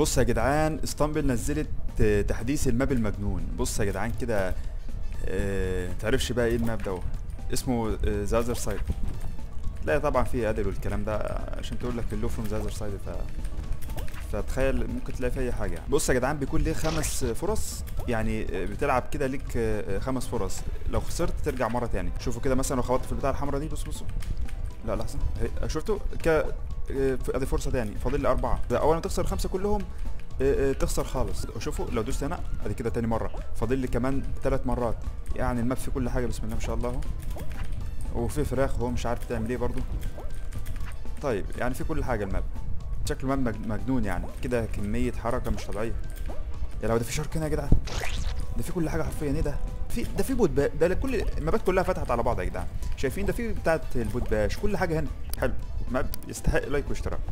بص يا جدعان اسطنبول نزلت آه، تحديث الماب المجنون بص يا جدعان كده آه، تعرفش بقى ايه الماب ده اسمه ذا اذر سايد لا طبعا فيه ادل والكلام ده عشان تقول لك اللو فروم ذا اذر سايد ف فتخيل ممكن تلاقي في اي حاجه يعني. بص يا جدعان بيكون ليه خمس فرص يعني آه، بتلعب كده ليك آه، خمس فرص لو خسرت ترجع مره تاني شوفوا كده مثلا لو خبطت في البتاع الحمراء دي بص بص لا لحظه هي- شفتوا ك آه، ادي فرصه تاني فاضل لي اربعه ده اول ما تخسر خمسه كلهم آه، آه، تخسر خالص شوفوا لو دوست هنا ادي كده تاني مره فاضل لي كمان ثلاث مرات يعني الماب فيه كل حاجه بسم الله ما شاء الله اهو وفي فراخ وهو مش عارف تعمل ايه برضو طيب يعني في كل حاجه الماب شكله ماب مج- مجنون يعني كده كميه حركه مش طبيعيه يا لو ده في شارك هنا يا جدعان ده في كل حاجه حرفيا ايه ده في ده في بوت با- ده كل المابات كلها فتحت على بعض يا جدعان شايفين ده في بتاعه البوت باش كل حاجه هنا حلو ماب يستحق لايك واشتراك